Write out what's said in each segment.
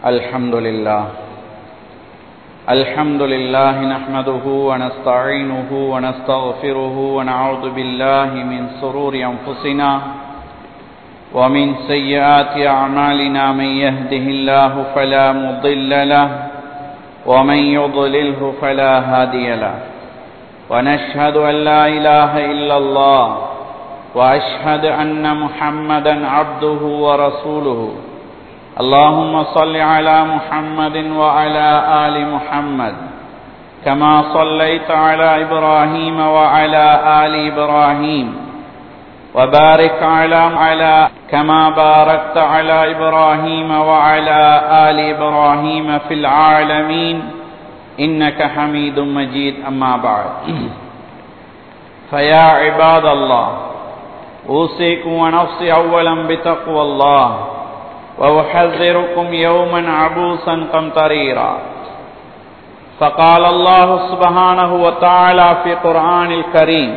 الحمد لله الحمد لله نحمده ونستعينه ونستغفره ونعوذ بالله من سرور أنفسنا ومن سيئات أعمالنا من يهده الله فلا مضل له ومن يضلله فلا هادي له ونشهد أن لا إله إلا الله وأشهد أن محمدا عبده ورسوله اللهم صل على محمد وعلى آل محمد كما صليت على إبراهيم وعلى آل إبراهيم وبارك على على كما باركت على إبراهيم وعلى آل إبراهيم في العالمين إنك حميد مجيد أما بعد فيا عباد الله أوصيكم ونفسي أولا بتقوى الله وأحذركم يوما عبوسا قمطريرا فقال الله سبحانه وتعالى في قرآن الكريم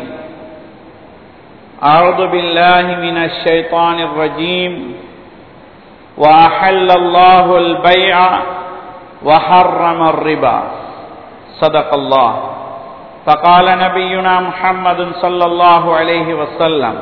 أعوذ بالله من الشيطان الرجيم وأحل الله البيع وحرم الربا صدق الله فقال نبينا محمد صلى الله عليه وسلم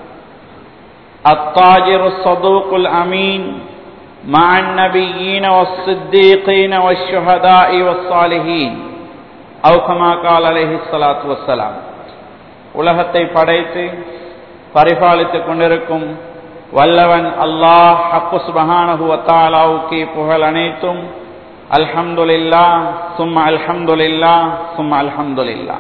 التاجر الصدوق الأمين مع النبيين والصديقين والشهداء والصالحين أو كما قال عليه الصلاة والسلام உலகத்தை படைத்து பரிபாலித்துக் கொண்டிருக்கும் வல்லவன் அல்லாஹ் ஹக்கு சுபஹானஹுவத்தாலாவுக்கு புகழ் அனைத்தும் அல்ஹம்துலில்லா சும்மா அல்ஹம்துலில்லா சும்மா அல்ஹம்துலில்லா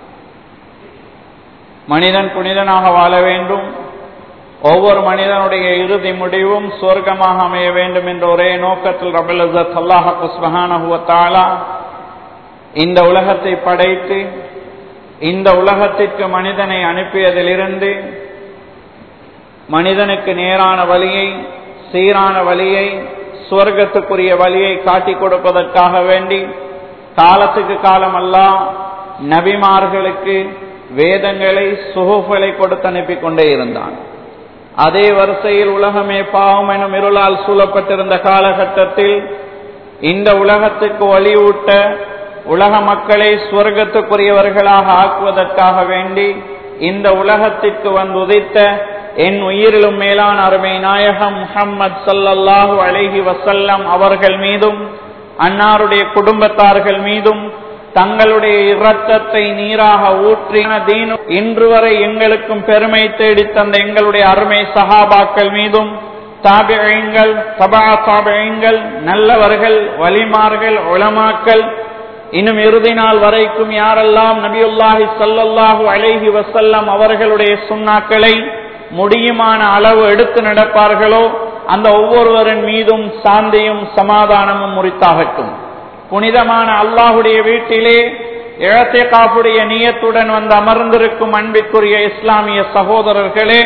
மனிதன் புனிதனாக வாழ வேண்டும் ஒவ்வொரு மனிதனுடைய இறுதி முடிவும் சொர்க்கமாக அமைய வேண்டும் என்ற ஒரே நோக்கத்தில் ரபுல் அசத் அல்லாஹ் குஸ்பஹானஹுவத்தாலா இந்த உலகத்தை படைத்து இந்த உலகத்திற்கு மனிதனை அனுப்பியதிலிருந்து மனிதனுக்கு நேரான வழியை சீரான வழியை சுவர்க்கத்துக்குரிய வழியை காட்டிக் கொடுப்பதற்காக வேண்டி காலத்துக்கு காலம் அல்லா நபிமார்களுக்கு வேதங்களை சுகுஃபலை கொடுத்து அனுப்பி கொண்டே இருந்தான் அதே வரிசையில் உலகமே பாவம் எனும் இருளால் சூழப்பட்டிருந்த காலகட்டத்தில் இந்த உலகத்துக்கு வலியூட்ட உலக மக்களை சுவர்க்கத்துக்குரியவர்களாக ஆக்குவதற்காக வேண்டி இந்த உலகத்திற்கு வந்து உதித்த என் உயிரிலும் மேலான அருமை நாயகம் முகம்மது சல்லல்லாஹு அலஹி வசல்லம் அவர்கள் மீதும் அன்னாருடைய குடும்பத்தார்கள் மீதும் தங்களுடைய இரத்தத்தை நீராக ஊற்றின தீனு இன்று வரை எங்களுக்கும் பெருமை தேடி தந்த எங்களுடைய அருமை சகாபாக்கள் மீதும் தாபியங்கள் சபா தாபியங்கள் நல்லவர்கள் வலிமார்கள் உளமாக்கல் இன்னும் இறுதி நாள் வரைக்கும் யாரெல்லாம் நபியுல்லாஹி சல்லல்லாஹு அலைஹி வசல்லம் அவர்களுடைய சுண்ணாக்களை முடியுமான அளவு எடுத்து நடப்பார்களோ அந்த ஒவ்வொருவரின் மீதும் சாந்தியும் சமாதானமும் முறித்தாகட்டும் புனிதமான அல்லாஹுடைய வீட்டிலே இழத்தை காப்புடைய நீயத்துடன் வந்து அமர்ந்திருக்கும் அன்பிற்குரிய இஸ்லாமிய சகோதரர்களே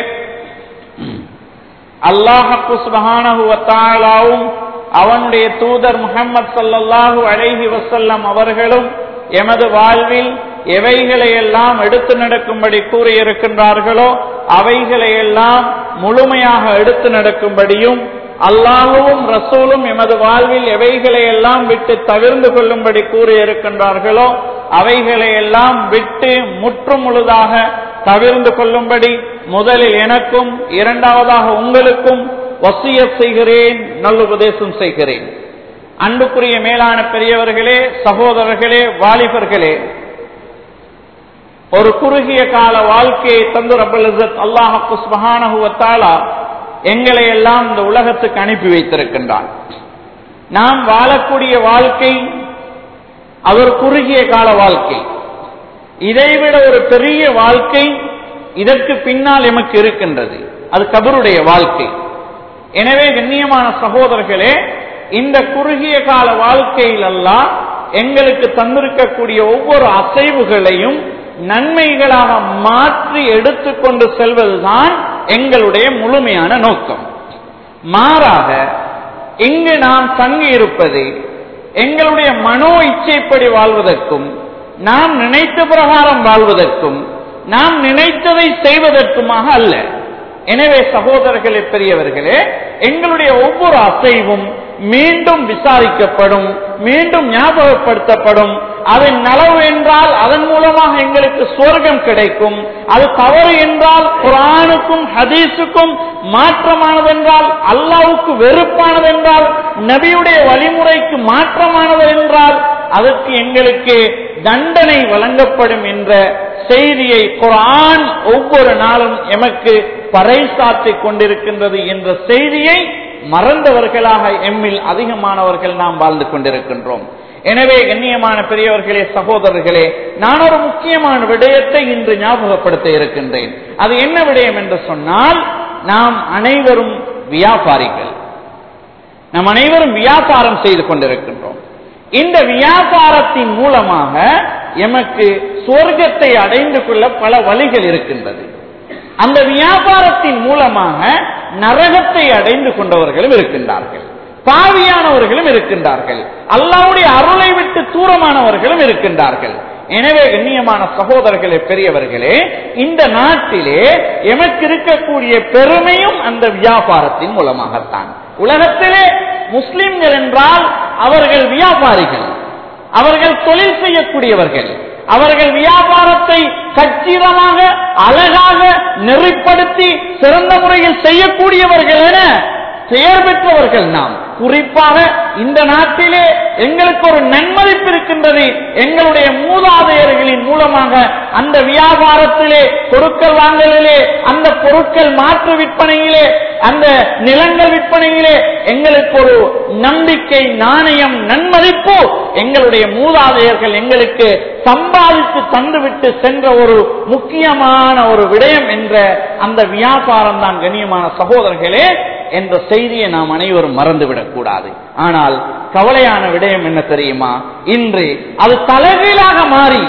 அல்லாஹப்பு சுபஹானஹுவத்தாலாவும் அவனுடைய தூதர் முகமது சல்லல்லாஹு அலைஹி வசல்லம் அவர்களும் எமது வாழ்வில் எவைகளை எல்லாம் எடுத்து நடக்கும்படி கூறியிருக்கின்றார்களோ அவைகளை எல்லாம் முழுமையாக எடுத்து நடக்கும்படியும் அல்லாஹுவும் ரசூலும் எமது வாழ்வில் எவைகளை எல்லாம் விட்டு தவிர்ந்து கொள்ளும்படி கூறியிருக்கின்றார்களோ அவைகளை எல்லாம் விட்டு முற்று முழுதாக தவிர்ந்து கொள்ளும்படி முதலில் எனக்கும் இரண்டாவதாக உங்களுக்கும் வசிய செய்கிறேன் நல்லுபதேசம் செய்கிறேன் அன்புக்குரிய மேலான பெரியவர்களே சகோதரர்களே வாலிபர்களே ஒரு குறுகிய கால வாழ்க்கையை தந்து ரபுல் அல்லாஹு சுபஹானஹுவத்தாலா எங்களை எல்லாம் இந்த உலகத்துக்கு அனுப்பி வைத்திருக்கின்றான் நாம் வாழக்கூடிய வாழ்க்கை அவர் குறுகிய கால வாழ்க்கை இதைவிட ஒரு பெரிய வாழ்க்கை இதற்கு பின்னால் எமக்கு இருக்கின்றது அது கபருடைய வாழ்க்கை எனவே கண்ணியமான சகோதரர்களே இந்த குறுகிய கால வாழ்க்கையிலெல்லாம் எங்களுக்கு தந்திருக்கக்கூடிய ஒவ்வொரு அசைவுகளையும் நன்மைகளாக மாற்றி எடுத்துக்கொண்டு செல்வதுதான் எங்களுடைய முழுமையான நோக்கம் மாறாக இங்கு நாம் தங்கி இருப்பது எங்களுடைய மனோ இச்சைப்படி வாழ்வதற்கும் நாம் நினைத்த பிரகாரம் வாழ்வதற்கும் நாம் நினைத்ததை செய்வதற்குமாக அல்ல எனவே சகோதரர்களே பெரியவர்களே எங்களுடைய ஒவ்வொரு அசைவும் மீண்டும் விசாரிக்கப்படும் மீண்டும் ஞாபகப்படுத்தப்படும் அதன் நலவு என்றால் அதன் மூலமாக எங்களுக்கு சுவர்க்கம் கிடைக்கும் அது தவறு என்றால் குரானுக்கும் ஹதீஸுக்கும் மாற்றமானதென்றால் அல்லாவுக்கு வெறுப்பானதென்றால் நபியுடைய வழிமுறைக்கு மாற்றமானது என்றால் அதற்கு எங்களுக்கு தண்டனை வழங்கப்படும் என்ற செய்தியை குரான் ஒவ்வொரு நாளும் எமக்கு பறைசாற்றிக் கொண்டிருக்கின்றது என்ற செய்தியை மறந்தவர்களாக எம்மில் அதிகமானவர்கள் நாம் வாழ்ந்து கொண்டிருக்கின்றோம் எனவே கண்ணியமான பெரியவர்களே சகோதரர்களே நான் ஒரு முக்கியமான விடயத்தை இன்று ஞாபகப்படுத்த இருக்கின்றேன் அது என்ன விடயம் என்று சொன்னால் நாம் அனைவரும் வியாபாரிகள் நாம் அனைவரும் வியாபாரம் செய்து கொண்டிருக்கின்றோம் இந்த வியாபாரத்தின் மூலமாக எமக்கு சுவர்க்கத்தை அடைந்து கொள்ள பல வழிகள் இருக்கின்றது அந்த வியாபாரத்தின் மூலமாக நரகத்தை அடைந்து கொண்டவர்களும் இருக்கின்றார்கள் பாவியானவர்களும் இருக்கின்றார்கள் அல்லாவுடைய அருளை விட்டு தூரமானவர்களும் இருக்கின்றார்கள் எனவே கண்ணியமான சகோதரர்களே பெரியவர்களே இந்த நாட்டிலே எமக்கு இருக்கக்கூடிய பெருமையும் அந்த வியாபாரத்தின் மூலமாகத்தான் உலகத்திலே முஸ்லிம்கள் என்றால் அவர்கள் வியாபாரிகள் அவர்கள் தொழில் செய்யக்கூடியவர்கள் அவர்கள் வியாபாரத்தை கச்சிதமாக அழகாக நெறிப்படுத்தி சிறந்த முறையில் செய்யக்கூடியவர்கள் என பெயர் பெற்றவர்கள் நாம் குறிப்பாக இந்த நாட்டிலே எங்களுக்கு ஒரு நன்மதிப்பு இருக்கின்றது எங்களுடைய மூதாதையர்களின் மூலமாக அந்த வியாபாரத்திலே பொருட்கள் வாங்கலிலே அந்த பொருட்கள் மாற்று விற்பனையிலே அந்த நிலங்கள் விற்பனையிலே எங்களுக்கு ஒரு நம்பிக்கை நாணயம் நன்மதிப்பு எங்களுடைய மூதாதையர்கள் எங்களுக்கு சம்பாதித்து தந்துவிட்டு சென்ற ஒரு முக்கியமான ஒரு விடயம் என்ற அந்த வியாபாரம் தான் கண்ணியமான சகோதரர்களே என்ற செய்தியை நாம் அனைவரும் மறந்துவிடக் கூடாது ஆனால் கவலையான விடயம் என்ன தெரியுமா இன்று அது தலைகீழாக மாறி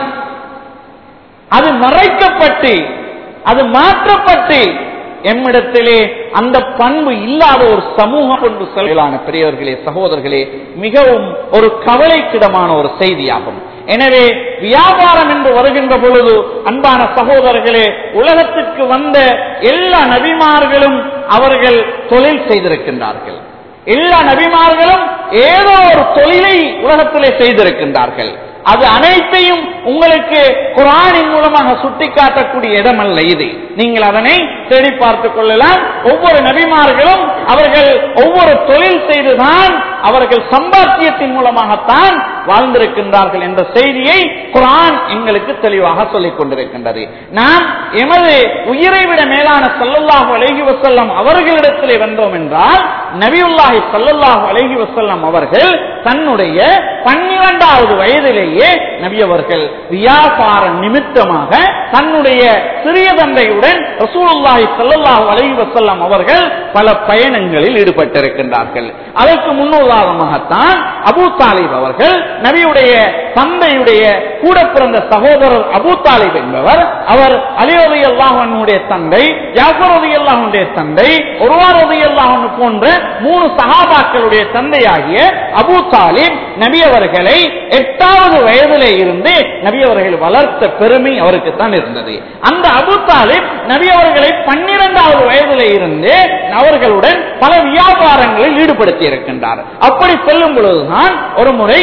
அது மறைக்கப்பட்டு அது மாற்றப்பட்டு எம்மிடத்திலே அந்த பண்பு இல்லாத ஒரு சமூகம் கொண்டு செல்லான பெரியவர்களே சகோதரர்களே மிகவும் ஒரு கவலைக்கிடமான ஒரு செய்தியாகும் எனவே வியாபாரம் என்று வருகின்ற பொழுது அன்பான சகோதரர்களே உலகத்துக்கு வந்த எல்லா நபிமார்களும் அவர்கள் தொழில் செய்திருக்கின்றார்கள் எல்லா நபிமார்களும் ஏதோ ஒரு தொழிலை உலகத்திலே செய்திருக்கின்றார்கள் அது அனைத்தையும் உங்களுக்கு குரானின் மூலமாக சுட்டிக்காட்டக்கூடிய இடம் அல்ல இது நீங்கள் அதனை தேடி பார்த்துக் கொள்ளலாம் ஒவ்வொரு நபிமார்களும் அவர்கள் ஒவ்வொரு தொழில் செய்துதான் அவர்கள் சம்பாத்தியத்தின் மூலமாகத்தான் வாழ்ந்திருக்கின்றார்கள் என்ற செய்தியை குரான் எங்களுக்கு தெளிவாக சொல்லிக் கொண்டிருக்கின்றது நாம் எமது உயிரை விட மேலான சல்லல்லாஹு அலைஹி வசல்லம் அவர்களிடத்திலே வந்தோம் என்றால் நபியுல்லாஹி சல்லல்லாஹு அலைஹி வசல்லம் அவர்கள் தன்னுடைய பன்னிரண்டாவது வயதிலேயே நபி அவர்கள் வியாபார நிமித்தமாக தன்னுடைய சிறிய தந்தையுடன் ரசூலுல்லாஹி ஸல்லல்லாஹு அலைஹி வஸல்லம் அவர்கள் பல பயணங்களில் ஈடுபட்டிருக்கின்றார்கள் அதற்கு முன்னுதாரணமாகத்தான் அபூ தாலிப் அவர்கள் நபியுடைய தந்தையுடைய கூட பிறந்த சகோதரர் அபூ தாலிப் என்பவர் அவர் அலிரதி அல்லாஹனுடைய தந்தை ஜாஃபர் ரதி அல்லாஹனுடைய தந்தை ஒருவார் ரதி அல்லாஹன் போன்ற மூணு சகாபாக்களுடைய தந்தையாகிய அபூ தாலிப் நபி அவர்களை எட்டாவது வயதிலே இருந்து நபி அவர்கள் வளர்த்த பெருமை அவருக்கு தான் இருந்தது அந்த அபு தாலிப் நபி அவர்களை பன்னிரெண்டாவது வயதிலே இருந்து அவர்களுடன் பல வியாபாரங்களில் ஈடுபடுத்தி இருக்கின்றார் அப்படி செல்லும் பொழுதுதான் ஒரு முறை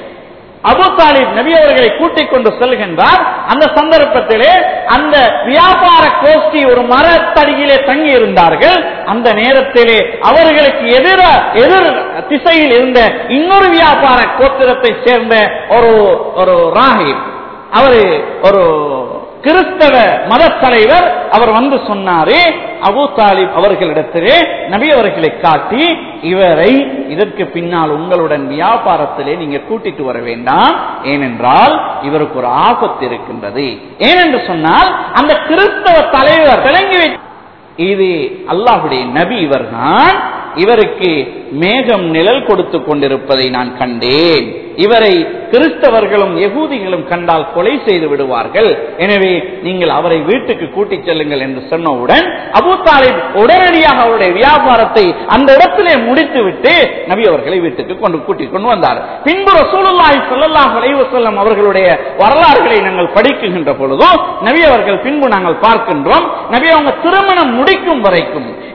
அபு தாலிப் நபி அவர்களை கூட்டிக் கொண்டு செல்கின்றார் அந்த சந்தர்ப்பத்திலே அந்த வியாபார கோஷ்டி ஒரு மரத்தடியிலே தங்கி இருந்தார்கள் அந்த நேரத்திலே அவர்களுக்கு எதிர எதிர் திசையில் இருந்த இன்னொரு வியாபார கோத்திரத்தை சேர்ந்த ஒரு ஒரு ராகிப் அவரு ஒரு கிறிஸ்தவ மத தலைவர் அவர் வந்து சொன்னாரே அபு தாலிப் அவர்களிடத்திலே நபி அவர்களை காட்டி இவரை இதற்கு பின்னால் உங்களுடன் வியாபாரத்திலே நீங்க கூட்டிட்டு வர வேண்டாம் ஏனென்றால் இவருக்கு ஒரு ஆபத்து இருக்கின்றது ஏனென்று சொன்னால் அந்த கிறிஸ்தவ தலைவர் விளங்கி வை- இது அல்லாஹுடைய நபி இவர்தான் இவருக்கு மேகம் நிழல் கொடுத்து கொண்டிருப்பதை நான் கண்டேன் இவரை கிறிஸ்தவர்களும் யகூதிகளும் கண்டால் கொலை செய்து விடுவார்கள் எனவே நீங்கள் அவரை வீட்டுக்கு கூட்டிச் செல்லுங்கள் என்று சொன்னவுடன் அபூ தாலிப் உடனடியாக அவருடைய வியாபாரத்தை அந்த இடத்திலே முடித்துவிட்டு நபி அவர்களை வீட்டுக்கு கொண்டு கூட்டிக் கொண்டு வந்தார் பின்பு ரசூலுல்லாஹி ஸல்லல்லாஹு அலைஹி வஸல்லம் அவர்களுடைய வரலாறுகளை நாங்கள் படிக்குகின்ற பொழுதோ நபி அவர்கள் பின்பு நாங்கள் பார்க்கின்றோம் நபி அவங்க திருமணம் முடிக்கும் வரைக்கும்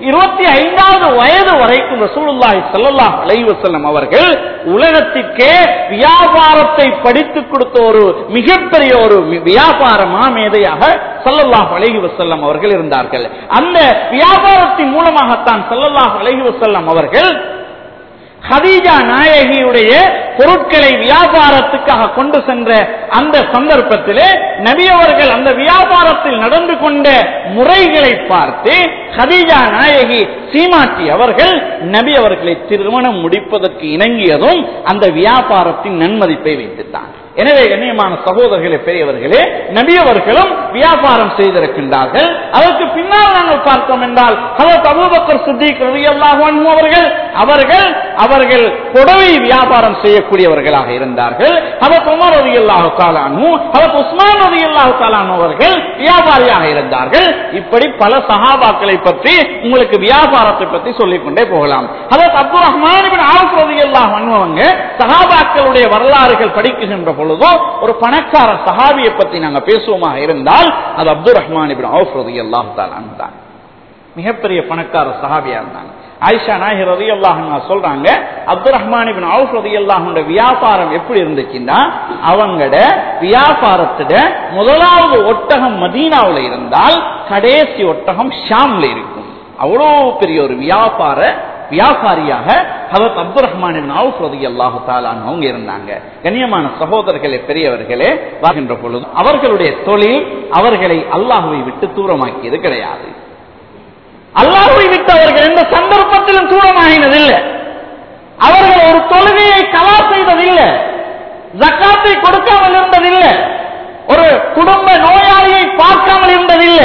இருபத்தி ஐந்தாவது வயது வரைக்கும் ரசூலுல்லாஹி ஸல்லல்லாஹு அலைஹி வஸல்லம் அவர்கள் உலகத்திற்கே வியாபாரத்தை படித்துக் கொடுத்த ஒரு மிகப்பெரிய ஒரு வி- வியாபார மாமேதையாக ஸல்லல்லாஹு அலைஹி வஸல்லம் அவர்கள் இருந்தார்கள் அந்த வியாபாரத்தின் மூலமாகத்தான் ஸல்லல்லாஹு அலைஹி வஸல்லம் அவர்கள் ஹதீஜா நாயகியுடைய பொருட்களை வியாபாரத்துக்காக கொண்டு சென்ற அந்த சந்தர்ப்பத்திலே நபி அவர்கள் அந்த வியாபாரத்தில் நடந்து கொண்ட முறைகளை பார்த்து ஹதீஜா நாயகி சீமாட்டி அவர்கள் நபி அவர்களை திருமணம் முடிப்பதற்கு இணங்கியதும் அந்த வியாபாரத்தின் நன்மதிப்பை வைத்துத்தான் எனவே கண்ணியமான சகோதரர்களே பெரியவர்களே நபி அவர்களும் வியாபாரம் செய்திருக்கின்றார்கள் அதற்கு பின்னால் நாங்கள் பார்த்தோம் என்றால் ஹதரத் அபூபக்கர் சித்திக் ரலியல்லாஹு அன்ஹு அவர்கள் அவர்கள் அவர்கள் புடவை வியாபாரம் செய்யக்கூடியவர்களாக இருந்தார்கள் ஹதரத் உமர் ரலியல்லாஹு தஆலா அன்ஹு ஹதரத் உஸ்மான் ரலியல்லாஹு தஆலா அன்ஹு அவர்கள் வியாபாரியாக இருந்தார்கள் இப்படி பல சஹாபாக்களை பற்றி உங்களுக்கு வியாபாரத்தை பற்றி சொல்லிக் கொண்டே போகலாம் ஹதரத் அப்துல் ரஹ்மான் இப்னு அவுஃப் ரலியல்லாஹு அன்ஹு அவங்க சஹாபாக்களுடைய வரலாறுகள் படிக்குகின்ற பொழுதோ ஒரு பணக்கார சஹாபியை பற்றி நாங்க பேசுவோமாக இருந்தால் அது அப்துல் ரஹ்மான் இப்னு அவுஃப் ரலியல்லாஹு தஆலா அன்ஹு தான் மிகப்பெரிய பணக்கார சஹாபியா இருந்தாங்க ஆயிஷா நாயகி ரதி சொல்றாங்க அப்துல் ரஹ்மான் இபின் அவுஃப் ரதி வியாபாரம் எப்படி இருந்துச்சுன்னா அவங்களோட வியாபாரத்துல முதலாவது ஒட்டகம் மதீனாவுல இருந்தால் கடைசி ஒட்டகம் ஷாம்ல இருக்கும் அவ்வளவு பெரிய ஒரு வியாபார வியாபாரியாக ஹதரத் அப்துல் ரஹ்மான் இபின் அவுஃப் ரதி அல்லாஹு அவங்க இருந்தாங்க கண்ணியமான சகோதரர்களே பெரியவர்களே வருகின்ற பொழுது அவர்களுடைய தொழில் அவர்களை அல்லாஹுவை விட்டு தூரமாக்கியது கிடையாது அல்லாஹ்வை விட்டு அவர்கள் எந்த சந்தர்ப்பத்திலும் தூரமாகினதில்லை அவர்கள் ஒரு தொழுகையை கலா செய்ததில்லை ஜக்காத்தை கொடுக்காமல் இருந்ததில்லை ஒரு குடும்ப நோயாளியை பார்க்காமல் இருந்ததில்லை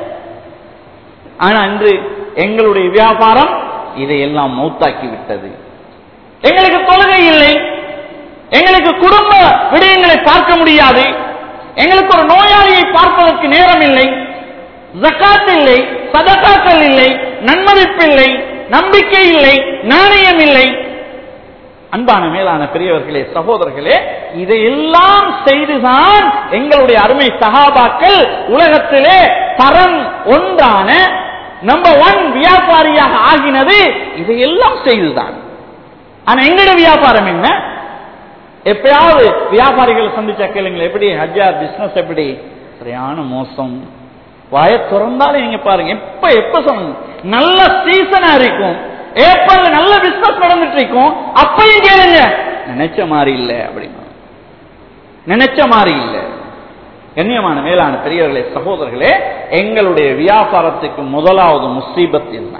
ஆனா இன்று எங்களுடைய வியாபாரம் இதையெல்லாம் மௌத்தாக்கி விட்டது எங்களுக்கு தொழுகை இல்லை எங்களுக்கு குடும்ப விடயங்களை பார்க்க முடியாது எங்களுக்கு ஒரு நோயாளியை பார்ப்பதற்கு நேரம் இல்லை ஜக்காத் இல்லை சதகாக்கள் இல்லை நன்மதிப்பு இல்லை நம்பிக்கை இல்லை நாணயம் இல்லை அன்பான மேலான பெரியவர்களே சகோதரர்களே இதையெல்லாம் செய்துதான் எங்களுடைய அருமை சகாபாக்கள் உலகத்திலே தரம் ஒன்றான நம்பர் ஒன் வியாபாரியாக ஆகினது இதையெல்லாம் செய்துதான் ஆனா எங்களுடைய வியாபாரம் என்ன எப்பயாவது வியாபாரிகள் சந்திச்சா கேளுங்களேன் எப்படி ஹஜ்ஜார் பிசினஸ் எப்படி சரியான மோசம் வாய திறந்தாலே நீங்க பாருங்க எப்ப எப்ப சொல்லுங்க நல்ல சீசனா இருக்கும் ஏப்ரல் நல்ல பிசினஸ் நடந்துட்டு இருக்கும் அப்பையும் கேளுங்க நினைச்ச மாதிரி இல்ல அப்படின்னா நினைச்ச மாதிரி இல்ல கண்ணியமான மேலான பெரியவர்களே சகோதரர்களே எங்களுடைய வியாபாரத்துக்கு முதலாவது முசீபத் என்ன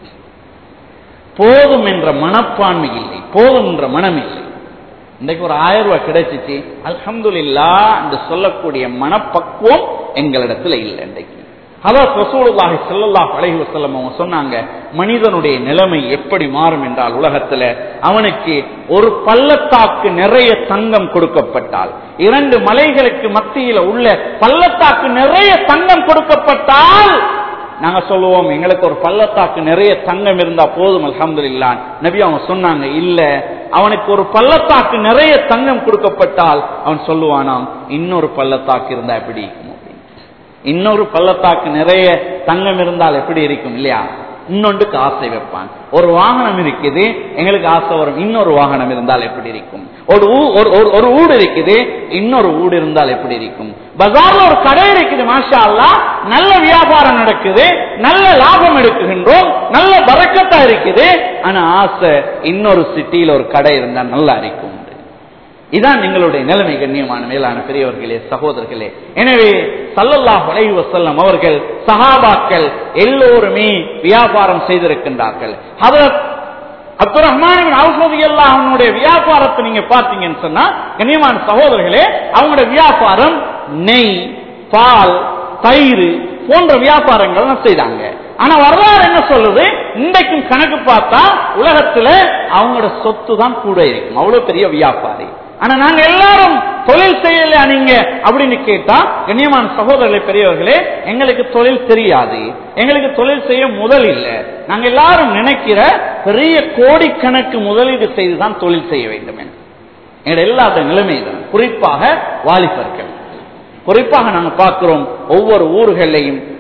போதும் என்ற மனப்பான்மை இல்லை போதும் என்ற மனம் இல்லை இன்றைக்கு ஒரு ஆயிரம் ரூபாய் கிடைச்சிச்சு அல்ஹம்துலில்லா என்று சொல்லக்கூடிய மனப்பக்குவம் எங்களிடத்துல இல்லை இன்றைக்கு அதான் ரசூலுல்லாஹி ஸல்லல்லாஹு அலைஹி வஸல்லம் அவங்க சொன்னாங்க மனிதனுடைய நிலைமை எப்படி மாறும் என்றால் உலகத்துல அவனுக்கு ஒரு பள்ளத்தாக்கு நிறைய தங்கம் கொடுக்கப்பட்டால் இரண்டு மலைகளுக்கு மத்தியில உள்ள பள்ளத்தாக்கு நிறைய தங்கம் கொடுக்கப்பட்டால் நாங்க சொல்லுவோம் எங்களுக்கு ஒரு பள்ளத்தாக்கு நிறைய தங்கம் இருந்தா போதும் அல்ஹம்துலில்லாஹ் நபி அவங்க சொன்னாங்க இல்ல அவனுக்கு ஒரு பள்ளத்தாக்கு நிறைய தங்கம் கொடுக்கப்பட்டால் அவன் சொல்லுவானாம் இன்னொரு பள்ளத்தாக்கு இருந்தா எப்படி இருக்கும் அப்படின்னு. இன்னொரு பள்ளத்தாக்கு நிறைய தங்கம் இருந்தால் எப்படி இருக்கும் இல்லையா இன்னொன்றுக்கு ஆசை வைப்பான் ஒரு வாகனம் இருக்குது எங்களுக்கு ஆசை வரும் இன்னொரு வாகனம் இருந்தால் எப்படி இருக்கும் ஒரு ஊ- ஒரு- ஒரு- ஒரு ஊடு இருக்குது இன்னொரு ஊடு இருந்தால் எப்படி இருக்கும் பஜார்ல ஒரு கடை இருக்குது மாஷா அல்லாஹ் நல்ல வியாபாரம் நடக்குது நல்ல லாபம் எடுக்குகின்றோம் நல்ல பறக்கத்தா இருக்குது ஆனா ஆசை இன்னொரு சிட்டியில ஒரு கடை இருந்தா நல்லா இருக்கும் இதான் எங்களுடைய நிலைமை கண்ணியமான மேலான பெரியவர்களே சகோதரர்களே எனவே சல்லல்லாஹு அலைஹி வஸல்லம் அவர்கள் சஹாபாக்கள் எல்லோருமே வியாபாரம் செய்திருக்கின்றார்கள் ஹதரத் அப்துல் ரஹ்மான் அவனுடைய வியாபாரத்தை நீங்க பார்த்தீங்கன்னு சொன்னா கண்ணியமான சகோதரர்களே அவங்களுடைய வியாபாரம் நெய் பால் தயிர் போன்ற வியாபாரங்கள் செய்தாங்க ஆனா வரலாறு என்ன சொல்லுது இன்றைக்கும் கணக்கு பார்த்தா உலகத்துல அவங்களோட சொத்து தான் கூட இருக்கும் அவ்வளவு பெரிய வியாபாரி ஆனா நாங்க எல்லாரும் தொழில் செய்யல நீங்க அப்படின்னு கேட்டா கண்ணியமான சகோதரர்களே பெரியவர்களே எங்களுக்கு தொழில் தெரியாது எங்களுக்கு தொழில் செய்ய முதல் இல்ல நாங்க எல்லாரும் நினைக்கிற பெரிய கோடிக்கணக்கு முதலீடு செய்துதான் தொழில் செய்ய வேண்டும் என எங்களுடைய எல்லாத்த நிலைமை தான் குறிப்பாக வாலிபர்கள் குறிப்பாக நாங்க பார்க்கிறோம் ஒவ்வொரு ஊர்களையும்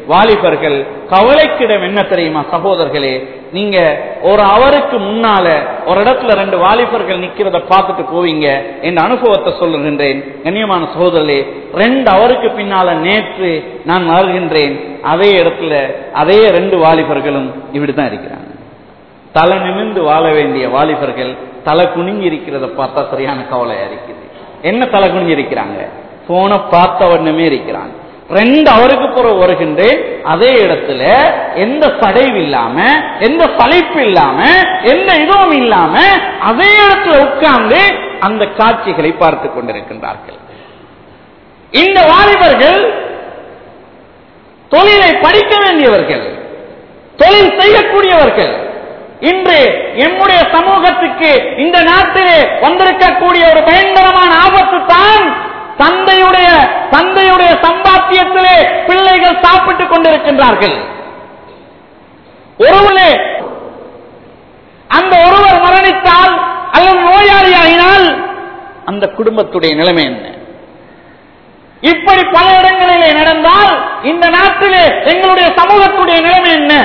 வாலிபர்கள் கவலைக்கிடம் என்ன தெரியுமா சகோதரர்களே நீங்க ஒரு அவருக்கு முன்னால ஒரு இடத்துல ரெண்டு வாலிபர்கள் நிக்கிறத பார்த்துட்டு போவீங்க என்ற அனுபவத்தை சொல்லுகின்றேன் கண்ணியமான சகோதரர்களே ரெண்டு அவருக்கு பின்னால நேற்று நான் வருகின்றேன் அதே இடத்துல அதே ரெண்டு வாலிபர்களும் இப்படித்தான் இருக்கிறாங்க தலை நிமிர்ந்து வாழ வேண்டிய வாலிபர்கள் தலை குனிஞ்சு இருக்கிறத பார்த்தா சரியான கவலையா இருக்குது என்ன தலை குனிஞ்சு இருக்கிறாங்க போன பார்த்த உடனே இருக்கிறாங்க ரெண்டு அவருக்கு பிறகு வருகின்றேன் அதே இடத்துல எந்த சடைவு இல்லாம எந்த சளைப்பு இல்லாம எந்த இதுவும் இல்லாம அதே இடத்துல உட்கார்ந்து அந்த காட்சிகளை பார்த்து கொண்டிருக்கின்றார்கள் இந்த வாலிபர்கள் தொழிலை படிக்க வேண்டியவர்கள் தொழில் செய்யக்கூடியவர்கள் இன்று எம்முடைய சமூகத்துக்கு இந்த நாட்டிலே வந்திருக்கக்கூடிய ஒரு பயங்கரமான ஆபத்து தான் தந்தையுடைய தந்தையுடைய சம்பாத்தியத்திலே பிள்ளைகள் சாப்பிட்டுக் கொண்டிருக்கின்றார்கள் ஒருவரே அந்த ஒருவர் மரணித்தால் அல்லது நோயாளியாகினால் அந்த குடும்பத்துடைய நிலைமை என்ன இப்படி பல இடங்களிலே நடந்தால் இந்த நாட்டிலே எங்களுடைய சமூகத்துடைய நிலைமை என்ன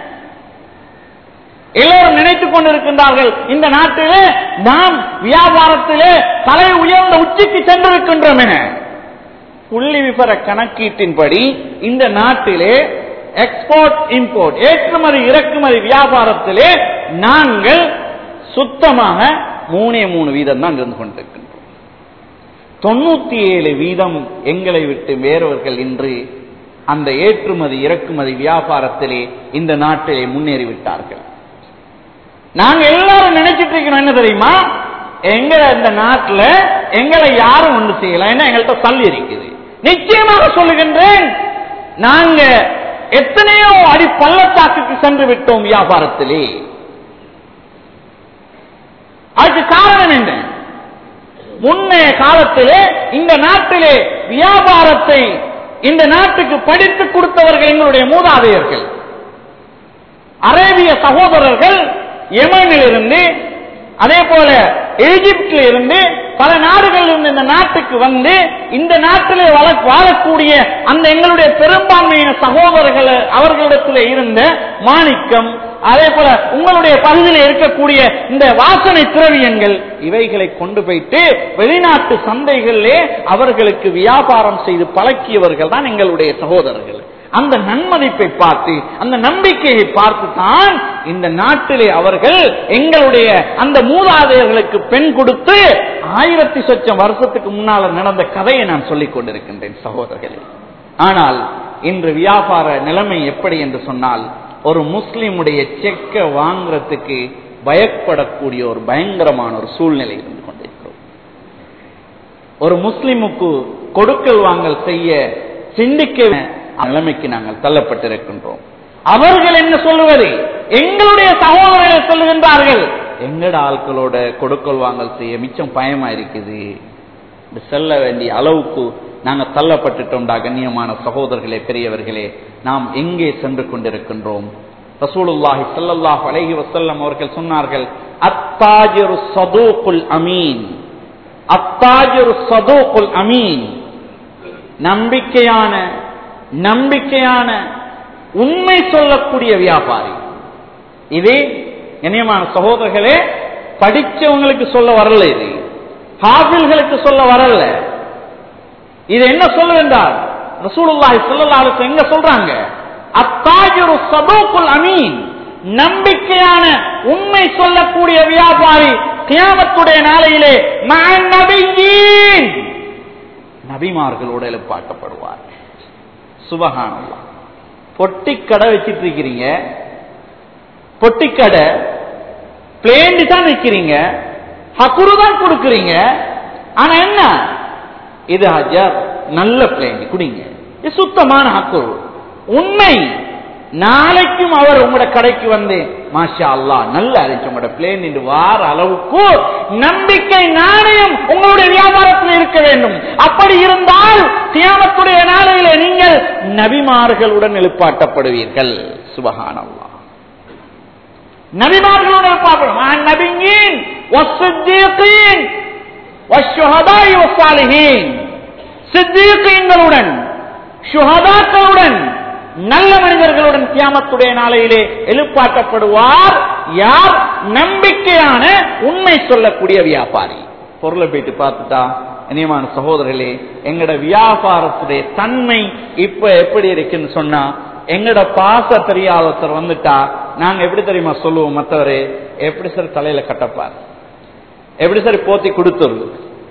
எல்லோரும் நினைத்துக் கொண்டிருக்கின்றார்கள் இந்த நாட்டிலே நாம் வியாபாரத்திலே தலை உயர்ந்த உச்சிக்கு சென்றிருக்கின்றோம் என புள்ளி விவர கணக்கீட்டின்படி இந்த நாட்டிலே எக்ஸ்போர்ட் இம்போர்ட் ஏற்றுமதி இறக்குமதி வியாபாரத்திலே நாங்கள் சுத்தமாக மூணே மூணு வீதம் தான் இருந்து கொண்டிருக்கின்றோம் தொண்ணூத்தி ஏழு வீதம் எங்களை விட்டு வேறவர்கள் இன்று அந்த ஏற்றுமதி இறக்குமதி வியாபாரத்திலே இந்த நாட்டிலே முன்னேறிவிட்டார்கள் நாங்க எல்லாரும் நினைச்சிட்டு இருக்கிறோம் என்ன தெரியுமா எங்களை இந்த நாட்டுல எங்களை யாரும் ஒன்று செய்யலாம் ஏன்னா எங்கள்கிட்ட தள்ளி இருக்குது நிச்சயமாக சொல்லுகின்றேன் நாங்க எத்தனையோ அடி பள்ளத்தாக்குக்கு சென்று விட்டோம் வியாபாரத்திலே அதுக்கு காரணம் என்ன முன்னைய காலத்திலே இந்த நாட்டிலே வியாபாரத்தை இந்த நாட்டுக்கு படித்துக் கொடுத்தவர்கள் எங்களுடைய மூதாதையர்கள் அரேபிய சகோதரர்கள் யமனில் இருந்து அதே போல எகிப்தில் இருந்து பல நாடுகளில் இருந்து இந்த நாட்டுக்கு வந்து இந்த நாட்டிலே வள- வாழக்கூடிய அந்த எங்களுடைய பெரும்பான்மையான சகோதரர்கள் அவர்களிடத்தில் இருந்த மாணிக்கம் அதே போல உங்களுடைய பகுதியில் இருக்கக்கூடிய இந்த வாசனை திரவியங்கள் இவைகளை கொண்டு போயிட்டு வெளிநாட்டு சந்தைகளிலே அவர்களுக்கு வியாபாரம் செய்து பழக்கியவர்கள் தான் எங்களுடைய சகோதரர்கள் அந்த நன்மதிப்பை பார்த்து அந்த நம்பிக்கையை பார்த்து தான் இந்த நாட்டிலே அவர்கள் எங்களுடைய அந்த மூதாதையர்களுக்கு பெண் கொடுத்து ஆயிரத்தி சொச்சம் வருஷத்துக்கு முன்னால நடந்த கதையை நான் சொல்லிக் கொண்டிருக்கின்றேன் சகோதரர்களே ஆனால் இன்று வியாபார நிலைமை எப்படி என்று சொன்னால் ஒரு முஸ்லிமுடைய செக்க வாங்குறதுக்கு பயப்படக்கூடிய ஒரு பயங்கரமான ஒரு சூழ்நிலை இருந்து கொண்டிருக்கிறோம் ஒரு முஸ்லிமுக்கு கொடுக்கல் வாங்கல் செய்ய சிந்திக்க நிலைமைக்கு நாங்கள் தள்ளப்பட்டிருக்கின்றோம் அவர்கள் என்ன சொல்லுவது எங்களுடைய சகோதரர்கள் சொல்லுகின்றார்கள் எங்கட ஆட்களோட கொடுக்கல் வாங்கல் செய்ய மிச்சம் பயமா இருக்குது இது செல்ல வேண்டிய அளவுக்கு நாங்க தள்ளப்பட்டுட்டோம்டா கண்ணியமான சகோதரர்களே பெரியவர்களே நாம் எங்கே சென்று கொண்டிருக்கின்றோம் ரசூலுல்லாஹி ஸல்லல்லாஹு அலைஹி வஸல்லம் அவர்கள் சொன்னார்கள் அத்தாஜிரு சதூகுல் அமீன் அத்தாஜிரு சதூகுல் அமீன் நம்பிக்கையான நம்பிக்கையான உண்மை சொல்லக்கூடிய வியாபாரி இது கண்ணியமான சகோதரர்களே படிச்சவங்களுக்கு சொல்ல வரல இது ஹாஃபில்களுக்கு சொல்ல வரல இது என்ன சொல்லுவென்றால் ரசூலுல்லாஹி ஸல்லல்லாஹு அலைஹி வஸல்லம் எங்க சொல்றாங்க அத்தாஜிரு சதூகுல் அமீன் நம்பிக்கையான உண்மை சொல்லக்கூடிய வியாபாரி கியாமத்துடைய நாளையிலே மஅன் நபியீன் நபிமார்களோடு எழுப்பாட்டப்படுவார் சுபஹானல்லாஹ் பொட்டி கடை வச்சிட்டு இருக்கிறீங்க பொட்டி கடை பிளேண்டு தான் விற்கிறீங்க ஹக்குரு தான் கொடுக்குறீங்க ஆனா என்ன இது ஹஜர் நல்ல பிளேண்டு குடிங்க இது சுத்தமான ஹக்குரு உண்மை நாளைக்கும் அவர் உங்களோட கடைக்கு வந்து மாஷா அல்லா நல்லா இருந்துச்சு உங்களோட பிளேன் என்று வார அளவுக்கு நம்பிக்கை நாணயம் உங்களுடைய வியாபாரத்தில் இருக்க வேண்டும் அப்படி இருந்தால் தியானத்துடைய நாளையில நீங்கள் நபிமார்களுடன் எழுப்பாட்டப்படுவீர்கள் சுபஹானல்லா நபிமார்களுடன் எழுப்பாட்டப்படும் நபிங்கீன் வஸ்ஸித்தீகீன் வஷ்ஷுஹதாஇ வஸ்ஸாலிஹீன் சித்தீகீன்களுடன் ஷுஹதாக்களுடன் நல்ல மனிதர்களுடன் கியாமத்துடைய நாளையிலே எழுப்பாட்டப்படுவார் யார் நம்பிக்கையான உண்மை சொல்லக்கூடிய வியாபாரி பொருளை போயிட்டு பார்த்துட்டா இனியமான சகோதரர்களே எங்கட வியாபாரத்துடைய தன்மை இப்ப எப்படி இருக்குன்னு சொன்னா எங்கட பாச தெரியாத ஒருத்தர் வந்துட்டா நாங்க எப்படி தெரியுமா சொல்லுவோம் மற்றவரே எப்படி சார் தலையில கட்டப்பார் எப்படி சார் போத்தி கொடுத்துருது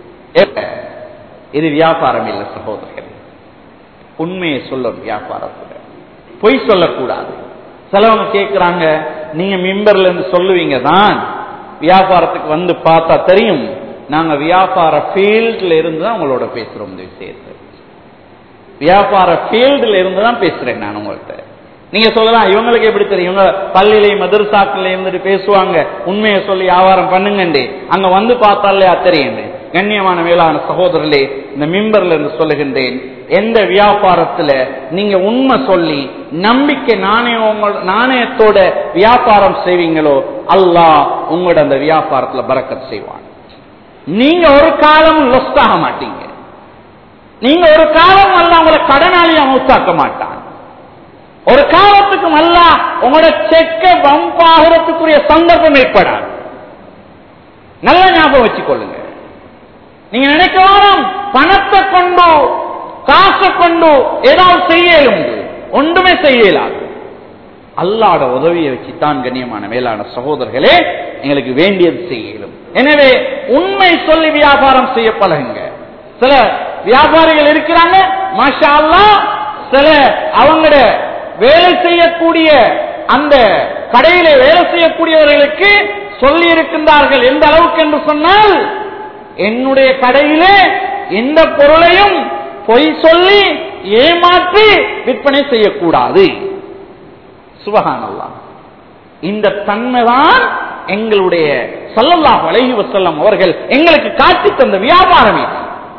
இது வியாபாரம் இல்லை சகோதரர்கள் உண்மையை சொல்லும் வியாபாரத்துல பொய் சொல்லக்கூடாது சிலவங்க கேட்கிறாங்க நீங்க மிம்பர்ல இருந்து சொல்லுவீங்க தான் வியாபாரத்துக்கு வந்து பார்த்தா தெரியும் நாங்க வியாபார ஃபீல்ட்ல இருந்து தான் உங்களோட பேசுறோம் இந்த விஷயத்தை வியாபார ஃபீல்டுல இருந்து தான் பேசுறேன் நான் உங்கள்கிட்ட நீங்க சொல்லலாம் இவங்களுக்கு எப்படி தெரியும் இவங்க பள்ளியிலே மதரசாக்கில இருந்துட்டு பேசுவாங்க உண்மையை சொல்லி வியாபாரம் பண்ணுங்கண்டே அங்க வந்து பார்த்தாலே தெரியும் கண்ணியமான மேலான சகோதரர்களே இந்த மிம்பர்ல இருந்து சொல்லுகின்றேன் எந்த வியாபாரத்துல நீங்க உண்மை சொல்லி நம்பிக்கை நாணயம் நாணயத்தோட வியாபாரம் செய்வீங்களோ அல்லாஹ் உங்களோட அந்த வியாபாரத்துல பறக்கத் செய்வான் நீங்க ஒரு காலம் லொஸ்ட் ஆக மாட்டீங்க நீங்க ஒரு காலம் அல்ல உங்களை கடனாளியா மௌத்தாக்க மாட்டான் ஒரு காலத்துக்கு அல்ல உங்களோட செக்க பம்பாகிறதுக்குரிய சந்தர்ப்பம் ஏற்படாது நல்ல ஞாபகம் வச்சுக்கொள்ளுங்க நீங்க நினைக்க வேணும் பணத்தை கொண்டு காசை கொண்டு ஏதாவது செய்யலும் ஒன்றுமே செய்யலாது அல்லாட உதவியை வச்சுத்தான் கண்ணியமான மேலான சகோதரர்களே எங்களுக்கு வேண்டியது செய்யலும் எனவே உண்மை சொல்லி வியாபாரம் செய்ய பழகுங்க சில வியாபாரிகள் இருக்கிறாங்க மாஷா அல்லா சில அவங்களோட வேலை செய்யக்கூடிய அந்த கடையில வேலை செய்யக்கூடியவர்களுக்கு சொல்லி இருக்கின்றார்கள் எந்த அளவுக்கு என்று சொன்னால் என்னுடைய கடையிலே எந்த பொருளையும் பொய் சொல்லி ஏமாற்றி விற்பனை செய்யக்கூடாது சுபகானல்லா இந்த தன்மைதான் எங்களுடைய சல்லல்லாஹ் அலைஹி வசல்லம் அவர்கள் எங்களுக்கு காட்டி தந்த வியாபாரம் இது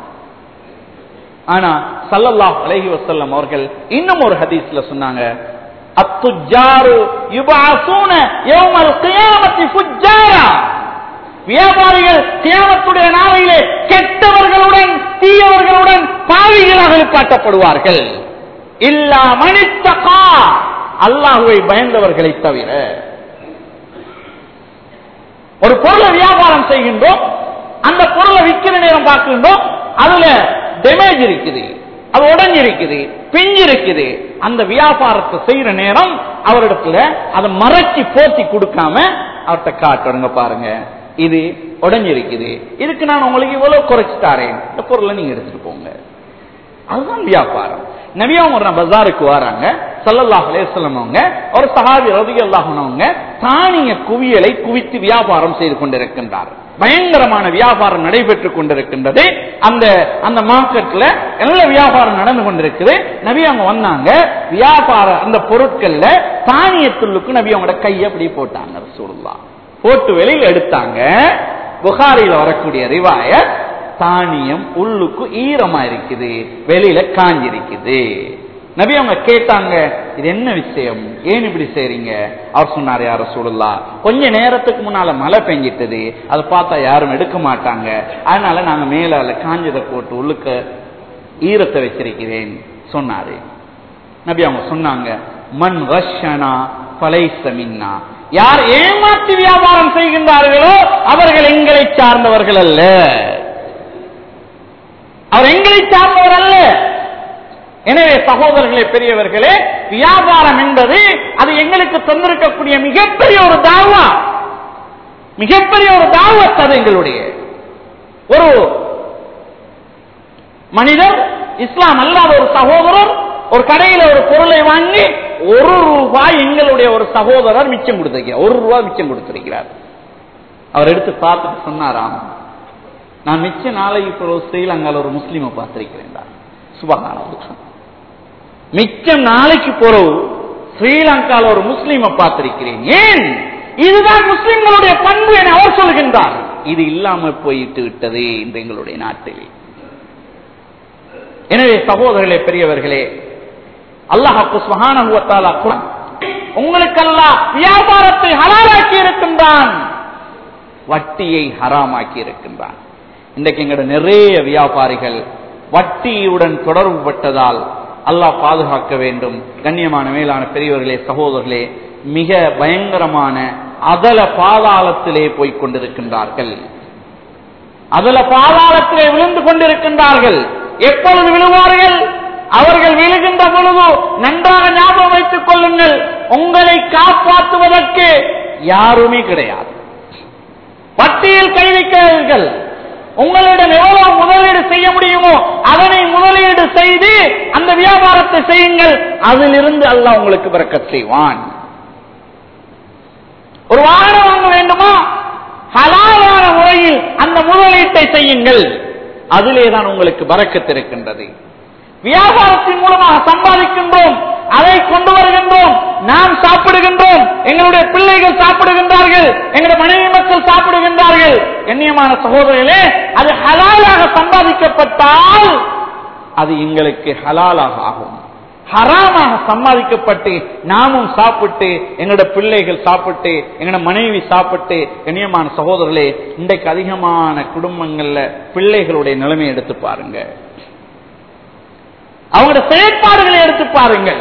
ஆனா சல்லல்லாஹ் அலைஹி வசல்லம் அவர்கள் இன்னும் ஒரு ஹதீஸ்ல சொன்னாங்க அத்துஜாரு யுபாசூன யௌமல் கியாமத்தி ஃபுஜ்ஜாரா வியாபாரிகள் தியாகத்துடைய நாளையிலே கெட்டவர்களுடன் தீயவர்களுடன் பாவிகளாக காட்டப்படுவார்கள் இல்லா மனித்தகா அல்லாஹுவை பயந்தவர்களை தவிர ஒரு பொருளை வியாபாரம் செய்கின்றோம் அந்த பொருளை விற்கிற நேரம் பார்க்கின்றோம் அதுல டேமேஜ் இருக்குது அது உடஞ்சி இருக்குது பிஞ்சு இருக்குது அந்த வியாபாரத்தை செய்யற நேரம் அவரிடத்துல அதை மறைச்சி போத்தி கொடுக்காம அவர்கிட்ட காட்டுறங்க பாருங்க இது உடஞ்சிருக்குது இதுக்கு நான் உங்களுக்கு இவ்வளவு குறைச்சு தாரேன் இந்த பொருளை நீங்க எடுத்துட்டு போங்க அதுதான் வியாபாரம் நபியா ஒரு பஜாருக்கு வராங்க சல்லல்லாஹ் அலேஸ்லம் அவங்க ஒரு சஹாபி ரதி அல்லாஹனவங்க தானிய குவியலை குவித்து வியாபாரம் செய்து கொண்டிருக்கின்றார் பயங்கரமான வியாபாரம் நடைபெற்றுக் கொண்டிருக்கின்றது அந்த அந்த மார்க்கெட்ல நல்ல வியாபாரம் நடந்து கொண்டிருக்குது நபி அவங்க வந்தாங்க வியாபார அந்த பொருட்கள்ல தானியத்துள்ளுக்கு நபி அவங்களோட கையை அப்படி போட்டாங்க ரசூலுல்லா போட்டு வெளியில் எடுத்தாங்க புகாரில வரக்கூடிய ரிவாய தானியம் உள்ளுக்கு ஈரமா இருக்குது வெளியில காஞ்சிருக்குது நபி அவங்க கேட்டாங்க இது என்ன விஷயம் ஏன் இப்படி செய்றீங்க அவர் சொன்னார் யார சொல்லலா கொஞ்ச நேரத்துக்கு முன்னால மழை பெஞ்சிட்டது அதை பார்த்தா யாரும் எடுக்க மாட்டாங்க அதனால நாங்க மேல காஞ்சதை போட்டு உள்ளுக்க ஈரத்தை வச்சிருக்கிறேன் சொன்னாரு நபி அவங்க சொன்னாங்க மண் ரஷனா பலைச மின்னா யார் ஏமாற்றி வியாபாரம் செய்கின்றார்களோ அவர்கள் எங்களை சார்ந்தவர்கள் அல்ல அவர் எங்களை சார்ந்தவர் அல்ல எனவே சகோதரர்களே பெரியவர்களே வியாபாரம் என்பது அது எங்களுக்கு தந்திருக்கக்கூடிய மிகப்பெரிய ஒரு தாவா மிகப்பெரிய ஒரு தாவத் அது எங்களுடைய ஒரு மனிதர் இஸ்லாம் அல்லாத ஒரு சகோதரர் ஒரு கடையில ஒரு பொருளை வாங்கி ஒரு ரூபாய் எங்களுடைய ஒரு சகோதரர் மிச்சம் கொடுத்திருக்கிறார் ஒரு ரூபாய் மிச்சம் கொடுத்திருக்கிறார் அவர் எடுத்து பார்த்துட்டு சொன்னாராம் நான் மிச்ச நாளைக்கு பிறகு ஸ்ரீலங்கால ஒரு முஸ்லீமை பார்த்திருக்கிறேன் சுபகானம் மிச்சம் நாளைக்கு பிறகு ஸ்ரீலங்கால ஒரு முஸ்லீமை பார்த்திருக்கிறேன் ஏன் இதுதான் முஸ்லிம்களுடைய பண்பு என அவர் சொல்கின்றார் இது இல்லாம போயிட்டு விட்டது இந்த எங்களுடைய நாட்டில் எனவே சகோதரர்களே பெரியவர்களே அல்லாஹாக்கு சுகானுவத்தாலா உங்களுக்கெல்லாம் வியாபாரத்தை ஹலாலாக்கி இருக்கின்றான் வட்டியை ஹராமாக்கி இருக்கின்றான் இன்றைக்கு எங்களோட நிறைய வியாபாரிகள் வட்டியுடன் தொடர்பு பட்டதால் அல்லாஹ் பாதுகாக்க வேண்டும் கண்ணியமான மேலான பெரியவர்களே சகோதரர்களே மிக பயங்கரமான அதல பாதாளத்திலே போய்க் கொண்டிருக்கின்றார்கள் அதல பாதாளத்திலே விழுந்து கொண்டிருக்கின்றார்கள் எப்பொழுது விழுவார்கள் அவர்கள் விழுகின்ற பொழுது நன்றாக ஞாபகம் வைத்துக் கொள்ளுங்கள் உங்களை காப்பாற்றுவதற்கு யாருமே கிடையாது பட்டியல் கை வைக்கிறார்கள் உங்களிடம் எவ்வளவு முதலீடு செய்ய முடியுமோ அதனை முதலீடு செய்து அந்த வியாபாரத்தை செய்யுங்கள் அதிலிருந்து அல்லாஹ் உங்களுக்கு பிறக்கச் செய்வான் ஒரு வாகனம் வாங்க வேண்டுமா ஹலாலான முறையில் அந்த முதலீட்டை செய்யுங்கள் அதிலே தான் உங்களுக்கு பறக்கத்து இருக்கின்றது வியாபாரத்தின் மூலமாக சம்பாதிக்கின்றோம் அதை கொண்டு வருகின்றோம் நாம் சாப்பிடுகின்றோம் எங்களுடைய பிள்ளைகள் சாப்பிடுகின்றார்கள் எங்களுடைய மனைவி மக்கள் சாப்பிடுகின்றார்கள் கண்ணியமான சகோதரர்களே அது ஹலாலாக சம்பாதிக்கப்பட்டால் அது எங்களுக்கு ஹலாலாக ஆகும் ஹராமாக சம்பாதிக்கப்பட்டு நாமும் சாப்பிட்டு எங்களோட பிள்ளைகள் சாப்பிட்டு எங்களோட மனைவி சாப்பிட்டு கண்ணியமான சகோதரர்களே இன்றைக்கு அதிகமான குடும்பங்கள்ல பிள்ளைகளுடைய நிலைமை எடுத்து பாருங்க அவங்களோட செயற்பாடுகளை எடுத்து பாருங்கள்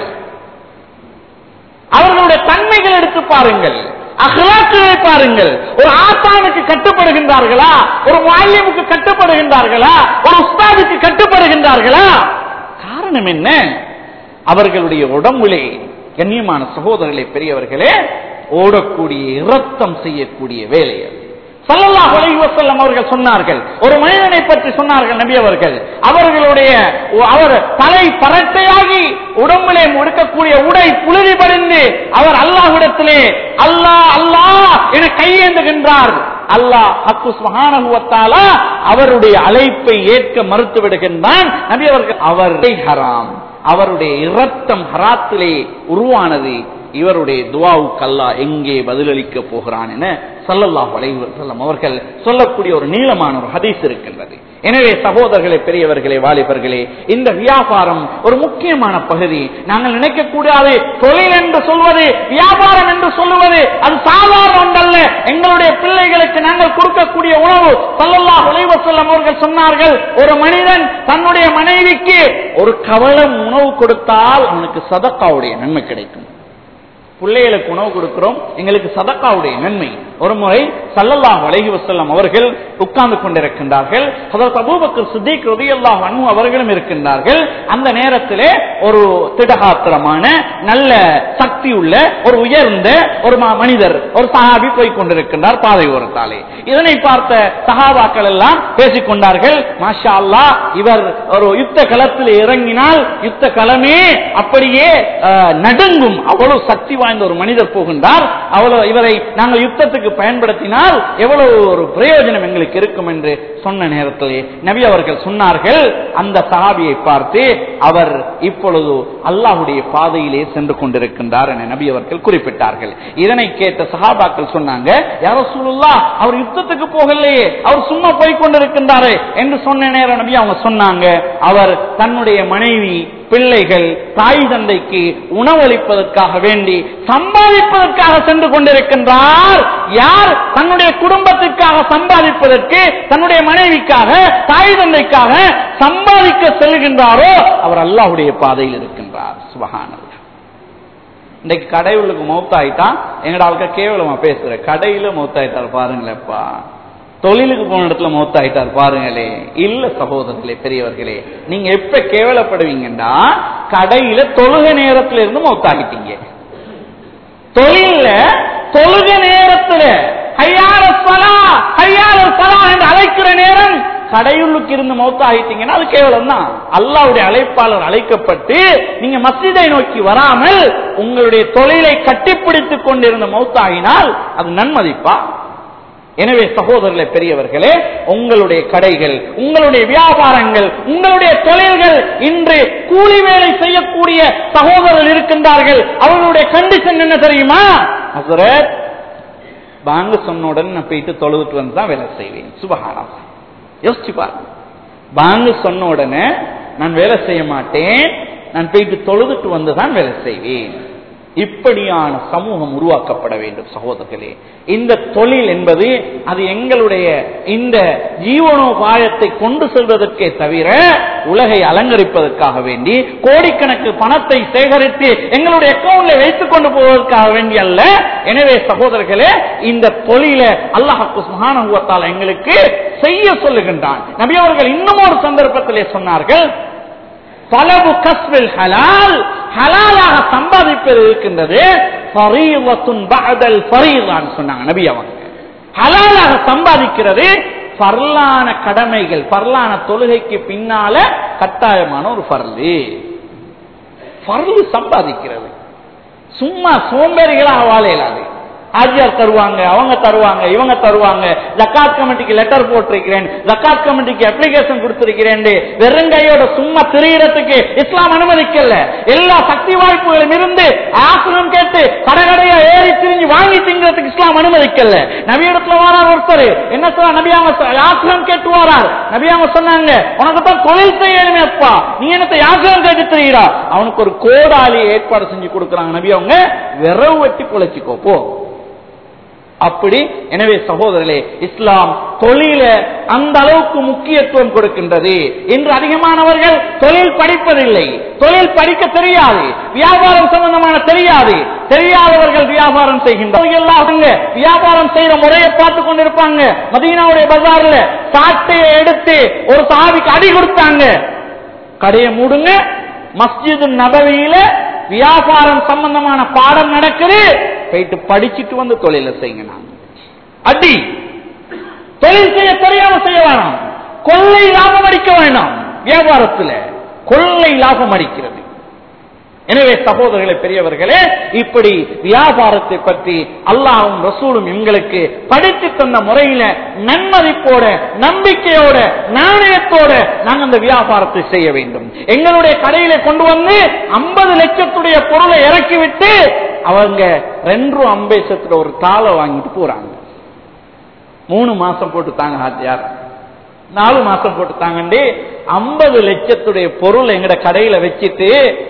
அவர்களுடைய தன்மைகள் எடுத்து பாருங்கள் அகலாக்குகளை பாருங்கள் ஒரு ஆசானுக்கு கட்டுப்படுகின்றார்களா ஒரு மாலியமுக்கு கட்டுப்படுகின்றார்களா ஒரு உஸ்தாதுக்கு கட்டுப்படுகின்றார்களா காரணம் என்ன அவர்களுடைய உடம்புலே கண்ணியமான சகோதரர்களே பெரியவர்களே ஓடக்கூடிய இரத்தம் செய்யக்கூடிய வேலை அது சல்லல்லாஹு அலைஹி வஸல்லம் அவர்கள் சொன்னார்கள் ஒரு மனிதனை பற்றி சொன்னார்கள் நபி அவர்கள் அவர்களுடைய அவர் தலை பரட்டையாகி உடம்பிலே முடுக்கக்கூடிய உடை புழுதி படிந்து அவர் அல்லாஹ்விடத்திலே அல்லாஹ் அல்லாஹ் என கையேந்துகின்றார் அல்லாஹ் ஹக்கு சுபஹானஹு அவருடைய அழைப்பை ஏற்க மறுத்து விடுகின்றான் நபி அவர்கள் அவர் ஹராம் அவருடைய இரத்தம் ஹராத்திலே உருவானது இவருடைய துவாவுக்கு அல்லாஹ் எங்கே பதிலளிக்க போகிறான் என சல்லல்லாஹு அலைஹி வஸல்லம் அவர்கள் சொல்லக்கூடிய ஒரு நீளமான ஒரு ஹதீஸ் இருக்கின்றது எனவே சகோதரர்களே பெரியவர்களே வாலிபர்களே இந்த வியாபாரம் ஒரு முக்கியமான பகுதி நாங்கள் நினைக்கக்கூடாது தொழில் என்று சொல்வது வியாபாரம் என்று சொல்லுவது அது சாதாரண ஒன்றல்ல எங்களுடைய பிள்ளைகளுக்கு நாங்கள் கொடுக்கக்கூடிய உணவு சல்லல்லாஹு அலைஹி வஸல்லம் அவர்கள் சொன்னார்கள் ஒரு மனிதன் தன்னுடைய மனைவிக்கு ஒரு கவலம் உணவு கொடுத்தால் அவனுக்கு சதக்காவுடைய நன்மை கிடைக்கும் பிள்ளைகளுக்கு உணவு கொடுக்கிறோம் எங்களுக்கு சதக்காவுடைய நன்மை ஒரு முறை சல்லல்லாஹ் அலைஹி வஸல்லம் அவர்கள் உட்கார்ந்து கொண்டிருக்கின்றார்கள் ஹதரத் அபூபக்கர் சித்திக் ரலியல்லாஹு அன்ஹு அவர்களும் இருக்கின்றார்கள் அந்த நேரத்திலே ஒரு திடகாத்திரமான நல்ல சக்தி உள்ள ஒரு உயர்ந்த ஒரு ம- மனிதர் ஒரு சஹாபி போய் கொண்டிருக்கின்றார் பாதை ஓரத்தாலே இதனை பார்த்த சஹாபாக்கள் எல்லாம் பேசிக் கொண்டார்கள் மாஷா அல்லாஹ் இவர் ஒரு யுத்த களத்தில் இறங்கினால் யுத்த களமே அப்படியே அஹ், நடுங்கும் அவ்வளவு சக்தி வாய்ந்த ஒரு மனிதர் போகின்றார் அவ்வளவு இவரை நாங்கள் யுத்தத்துக்கு பயன்படுத்தினால் எவ்வளவு ஒரு பிரயோஜனம் எங்களுக்கு இருக்கும் என்று சொன்ன நேரத்திலே நபி அவர்கள் சொன்னார்கள் அந்த சஹாபியை பார்த்து அவர் இப்பொழுது அல்லாஹ்வுடைய பாதையிலே சென்று கொண்டிருக்கின்றார் என நபி அவர்கள் குறிப்பிட்டார்கள் இதனை கேட்ட சஹாபாக்கள் சொன்னாங்க யாரோ சொல்லுல்லா அவர் யுத்தத்துக்கு போகலையே அவர் சும்மா போய் கொண்டிருக்கின்றாரு என்று சொன்ன நேரம் நபி அவங்க சொன்னாங்க அவர் தன்னுடைய மனைவி பிள்ளைகள் தாய் தந்தைக்கு உணவளிப்பதற்காக வேண்டி சம்பாதிப்பதற்காக சென்று கொண்டிருக்கின்றார் யார் தன்னுடைய குடும்பத்திற்காக சம்பாதிப்பதற்கு தன்னுடைய மனைவிக்காக தாய் தந்தைக்காக சம்பாதிக்க செல்கின்றாரோ அவர் அல்லாஹ்வுடைய பாதையில் இருக்கின்றார் சுபஹானல்லாஹ் இன்னைக்கு கடவுளுக்கு மௌத்தாயிட்டா எங்கட ஆளுக்க கேவலமா பேசுற கடையில மௌத்தாயிட்டார் பாருங்களேப்பா தொழிலுக்கு போன இடத்துல மௌத்தாயிட்டார் பாருங்களே இல்ல சகோதரர்களே பெரியவர்களே நீங்க எப்ப கேவலப்படுவீங்கன்னா கடையில தொழுக நேரத்துல இருந்து மௌத்தாகிட்டீங்க தொழில்ல தொழுக நேரத்துல ஹையார சலா ஹையார சலா என்று அழைக்கிற நேரம் கடையுள்ளுக்கு இருந்து மௌத்த ஆயிட்டீங்கன்னா அது கேவலம் தான் அல்லாவுடைய அழைப்பாளர் அழைக்கப்பட்டு நீங்க மஸ்ஜிதை நோக்கி வராமல் உங்களுடைய தொழிலை கட்டிப்பிடித்துக் கொண்டிருந்த மௌத்தாகினால் அது நன்மதிப்பா எனவே சகோதரர்களே பெரியவர்களே உங்களுடைய கடைகள் உங்களுடைய வியாபாரங்கள் உங்களுடைய தொழில்கள் இன்று கூலி வேலை செய்யக்கூடிய சகோதரர்கள் இருக்கின்றார்கள் அவர்களுடைய கண்டிஷன் என்ன தெரியுமா ஹசரத் பாங்க சொன்னுடன் நான் போயிட்டு தொழுதுட்டு வந்து தான் வேலை செய்வேன் சுபகானா யோசிச்சு பாருங்க பாங்க சொன்ன உடனே நான் வேலை செய்ய மாட்டேன் நான் போயிட்டு தொழுதுட்டு வந்து தான் வேலை செய்வேன் இப்படியான சமூகம் உருவாக்கப்பட வேண்டும் சகோதரர்களே இந்த தொழில் என்பது அது எங்களுடைய இந்த ஜீவனோபாயத்தை கொண்டு செல்வதற்கே தவிர உலகை அலங்கரிப்பதற்காக வேண்டி கோடிக்கணக்கு பணத்தை சேகரித்து எங்களுடைய அக்கௌண்ட்ல வைத்துக் கொண்டு போவதற்காக வேண்டி அல்ல எனவே சகோதரர்களே இந்த தொழில அல்லாஹு சுகானுவத்தால் எங்களுக்கு செய்ய சொல்லுகின்றான் நபி அவர்கள் இன்னும் ஒரு சந்தர்ப்பத்திலே சொன்னார்கள் பலவு கஸ்வில் ஹலால் ஹலாலாக சம்பாதிப்பது இருக்கின்றது ஃபரீவத்துன் பஅதல் ஃபரீதான் சொன்னாங்க நபி அவங்க ஹலாலாக சம்பாதிக்கிறது பர்லான கடமைகள் பர்லான தொழுகைக்கு பின்னால கட்டாயமான ஒரு பர்லு பர்லு சம்பாதிக்கிறது சும்மா சோம்பேறிகளாக வாழ இயலாது ஆஜியார் தருவாங்க அவங்க தருவாங்க இவங்க தருவாங்க ஜக்காத் கமிட்டிக்கு லெட்டர் போட்டிருக்கிறேன் ஜக்காத் கமிட்டிக்கு அப்ளிகேஷன் கொடுத்திருக்கிறேன் வெறுங்கையோட சும்மா திரியறதுக்கு இஸ்லாம் அனுமதிக்கல எல்லா சக்தி வாய்ப்புகளும் இருந்து ஆசிரம் கேட்டு கடைகடையா ஏறி திரிஞ்சு வாங்கி திங்கிறதுக்கு இஸ்லாம் அனுமதிக்கல நபியிடத்துல வாரார் ஒருத்தர் என்ன சொல்ல நபியாங்க ஆசிரம் கேட்டு வாரார் நபியாங்க சொன்னாங்க உனக்கு தான் தொழில் செய்யணுமே அப்பா நீ என்னத்தை ஆசிரம் கேட்டு தெரியுறா அவனுக்கு ஒரு கோடாலி ஏற்பாடு செஞ்சு கொடுக்குறாங்க நபி அவங்க விரவு வெட்டி பொழைச்சிக்கோ போ அப்படி எனவே சகோதரர்களே இஸ்லாம் தொழில அந்த அளவுக்கு முக்கியத்துவம் கொடுக்கின்றது இன்று அதிகமானவர்கள் தொழில் படிப்பதில்லை தொழில் படிக்க தெரியாது வியாபாரம் சம்பந்தமான தெரியாது தெரியாதவர்கள் வியாபாரம் செய்கின்றவங்க வியாபாரம் செய்யற முறையை பார்த்து கொண்டிருப்பாங்க மதீனாவுடைய பஜார்ல சாட்டையை எடுத்து ஒரு சாவிக்கு அடி கொடுத்தாங்க கடையை மூடுங்க மஸ்ஜிது நபவியில வியாபாரம் சம்பந்தமான பாடம் நடக்குது போயிட்டு படிச்சுட்டு வந்து தொழில செய்யுங்க நாங்க அடி தொழில் செய்ய தெரியாம செய்ய வேணாம் கொள்ளை லாபம் அடிக்க வேண்டாம் வியாபாரத்துல கொள்ளை லாபம் அடிக்கிறது எனவே சகோதரர்களே பெரியவர்களே இப்படி வியாபாரத்தை பற்றி அல்லாவும் ரசூலும் எங்களுக்கு படித்து தந்த முறையில நன்மதிப்போட நம்பிக்கையோட நாணயத்தோட நாங்கள் அந்த வியாபாரத்தை செய்ய வேண்டும் எங்களுடைய கடையில கொண்டு வந்து ஐம்பது லட்சத்துடைய பொருளை இறக்கிவிட்டு அவங்க ரெண்டு அம்பேசத்துல ஒரு தாளை வாங்கிட்டு போறாங்க மூணு மாசம் போட்டு தாங்க ஹாத்தியார் நாலு மாசம் போட்டு தாங்கண்டி ஐம்பது லட்சத்துடைய பொருள் எங்கட கடையில வச்சுட்டு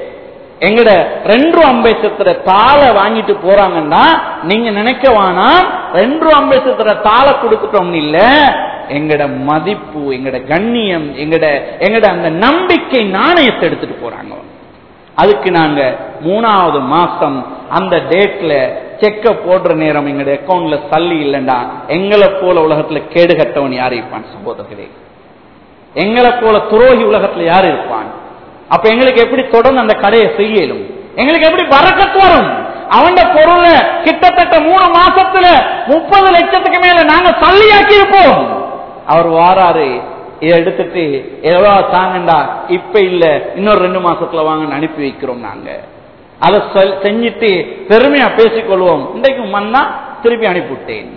எங்கட ரெண்டு அம்பேசத்துல தாளை வாங்கிட்டு போறாங்கன்னா நீங்க நினைக்க வேணாம் ரெண்டு அம்பேசத்துல தாளை கொடுத்துட்டோம் இல்ல எங்கட மதிப்பு எங்கட கண்ணியம் எங்கட எங்கட அந்த நம்பிக்கை நாணயத்தை எடுத்துட்டு போறாங்க அதுக்கு நாங்க மூணாவது மாசம் அந்த டேட்ல செக்க போடுற நேரம் எங்களுடைய அக்கௌண்ட்ல சல்லி இல்லைண்டா எங்களை போல உலகத்துல கேடு கட்டவன் யார் இருப்பான் சகோதரர்களே எங்களை போல துரோகி உலகத்துல யார் இருப்பான் அப்ப எங்களுக்கு எப்படி தொடர்ந்து அந்த கடையை செய்யலும் எங்களுக்கு எப்படி வரக்கத்து வரும் அவன் பொருளை கிட்டத்தட்ட மூணு மாசத்துல முப்பது லட்சத்துக்கு மேல நாங்க தள்ளியாக்கி இருப்போம் அவர் வாராரு இதை எடுத்துட்டு எவ்வளவு தாங்கண்டா இப்ப இல்ல இன்னொரு ரெண்டு மாசத்துல வாங்க அனுப்பி வைக்கிறோம் நாங்க அதை செஞ்சுட்டு பெருமையா பேசிக்கொள்வோம் இன்றைக்கு மண்ணா திருப்பி அனுப்பிவிட்டேன்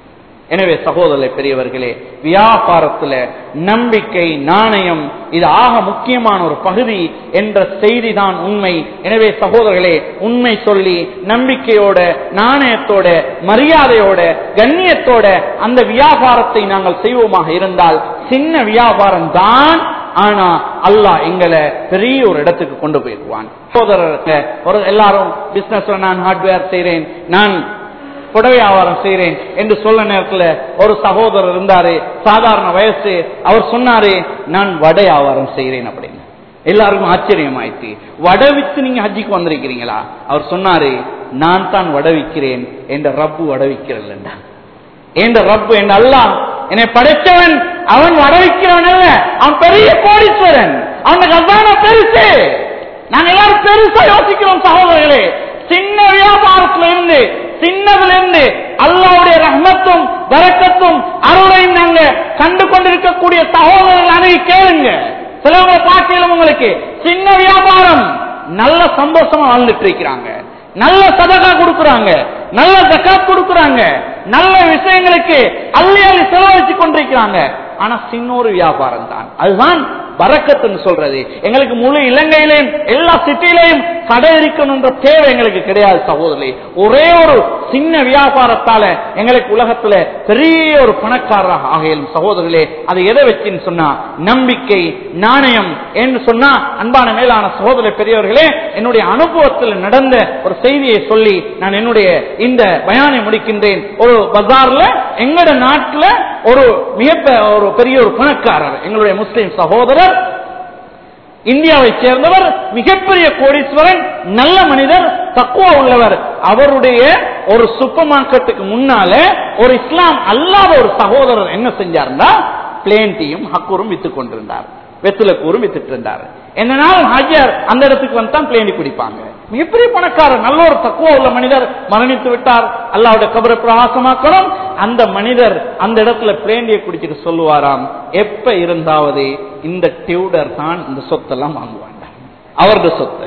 எனவே சகோதர பெரியவர்களே வியாபாரத்துல நம்பிக்கை நாணயம் இது ஆக முக்கியமான ஒரு பகுதி என்ற செய்தி தான் உண்மை எனவே சகோதரர்களே உண்மை சொல்லி நம்பிக்கையோட நாணயத்தோட மரியாதையோட கண்ணியத்தோட அந்த வியாபாரத்தை நாங்கள் செய்வோமாக இருந்தால் சின்ன வியாபாரம் தான் ஆனா அல்லாஹ் எங்களை பெரிய ஒரு இடத்துக்கு கொண்டு போயிடுவான் சகோதரர் ஒரு எல்லாரும் பிசினஸ் நான் ஹார்ட்வேர் செய்றேன் நான் புடவை வியாபாரம் செய்கிறேன் என்று சொல்ல நேரத்தில் ஒரு சகோதரர் இருந்தாரு சாதாரண வயசு அவர் சொன்னாரு நான் வடை வியாபாரம் செய்கிறேன் அப்படின்னு எல்லாருக்கும் ஆச்சரியம் ஆயிடுச்சு வடை வித்து நீங்க ஹஜ்ஜிக்கு வந்திருக்கிறீங்களா அவர் சொன்னாரு நான் தான் வடை விற்கிறேன் என்ற ரப்பு வடை விற்கிறல்லண்டா என்ற ரப்பு என்ற அல்லா என்னை படைச்சவன் அவன் வடை விற்கிறவன் அல்ல அவன் பெரிய கோடீஸ்வரன் அவனுக்கு அதான பெருசு நாங்க எல்லாரும் பெருசா யோசிக்கிறோம் சகோதரர்களே சின்ன வியாபாரத்துல இருந்து சின்னதுல இருந்து அல்லாவுடைய ரஹ்மத்தும் வரக்கத்தும் அருளையும் நாங்க கண்டு கொண்டிருக்கக்கூடிய சகோதரர்கள் அணுகி கேளுங்க சிலவங்க பார்க்கலாம் உங்களுக்கு சின்ன வியாபாரம் நல்ல சந்தோஷமா வாழ்ந்துட்டு இருக்கிறாங்க நல்ல சதகா கொடுக்கறாங்க நல்ல ஜக்காத் கொடுக்கறாங்க நல்ல விஷயங்களுக்கு அள்ளி அள்ளி செலவழிச்சு கொண்டிருக்கிறாங்க ஆனா சின்ன ஒரு வியாபாரம் தான் அதுதான் பறக்கத்துன்னு சொல்றது எங்களுக்கு முழு இலங்கையிலையும் எல்லா சிட்டிலையும் கடை இருக்கணும்ன்ற தேவை எங்களுக்கு கிடையாது சகோதரி ஒரே ஒரு சின்ன வியாபாரத்தால எங்களுக்கு உலகத்துல பெரிய ஒரு பணக்காரராக ஆகையிலும் சகோதரர்களே அது எதை வச்சுன்னு சொன்னா நம்பிக்கை நாணயம் என்று சொன்னா அன்பான மேலான சகோதர பெரியவர்களே என்னுடைய அனுபவத்தில் நடந்த ஒரு செய்தியை சொல்லி நான் என்னுடைய இந்த பயானை முடிக்கின்றேன் ஒரு பஜார்ல எங்கட நாட்டுல ஒரு மிக ஒரு பெரிய ஒரு பணக்காரர் எங்களுடைய முஸ்லிம் சகோதரர் இந்தியாவை சேர்ந்தவர் மிகப்பெரிய கோடீஸ்வரன் நல்ல மனிதர் தக்குவா உள்ளவர் அவருடைய ஒரு சூப்பர் மார்க்கெட்டுக்கு முன்னால ஒரு இஸ்லாம் அல்லாத ஒரு சகோதரர் என்ன செஞ்சார்னா பிளேன் டீயும் ஹக்கூரும் வித்துக் கொண்டிருந்தார் வெத்தில கூறும் வித்துட்டு இருந்தார் என்னனால் ஹாஜியார் அந்த இடத்துக்கு வந்து தான் பிளேண்டி குடிப்பாங்க மிகப்பெரிய பணக்காரர் நல்ல ஒரு தக்குவ உள்ள மனிதர் மரணித்து விட்டார் அல்லாவுடைய கபரை பிரகாசமாக்கணும் அந்த மனிதர் அந்த இடத்துல பிளேண்டியை குடிச்சிட்டு சொல்லுவாராம் எப்ப இருந்தாவது இந்த டியூடர் தான் இந்த சொத்தெல்லாம் வாங்குவாங்க அவரது சொத்து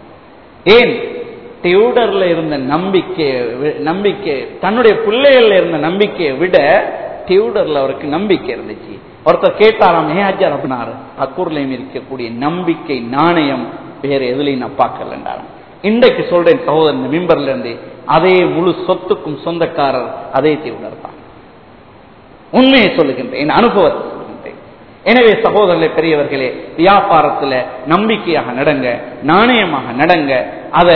ஏன் டியூடர்ல இருந்த நம்பிக்கை நம்பிக்கை தன்னுடைய பிள்ளைகள்ல இருந்த நம்பிக்கையை விட டியூடர்ல அவருக்கு நம்பிக்கை இருந்துச்சு ஒருத்தர் கேட்டாராம் ஏஜர் அப்படின்னாரு அக்கூர்லையும் இருக்கக்கூடிய நம்பிக்கை நாணயம் வேற எதுலையும் நான் பார்க்கலன்றாராம் இன்றைக்கு சொல்றேன் சகோதரன் மிம்பர்ல இருந்து அதே முழு சொத்துக்கும் சொந்தக்காரர் அதே தீவிர தான் உண்மையை சொல்லுகின்றேன் என் அனுபவத்தை சொல்லுகின்றேன் எனவே சகோதரர்களே பெரியவர்களே வியாபாரத்துல நம்பிக்கையாக நடங்க நாணயமாக நடங்க அதை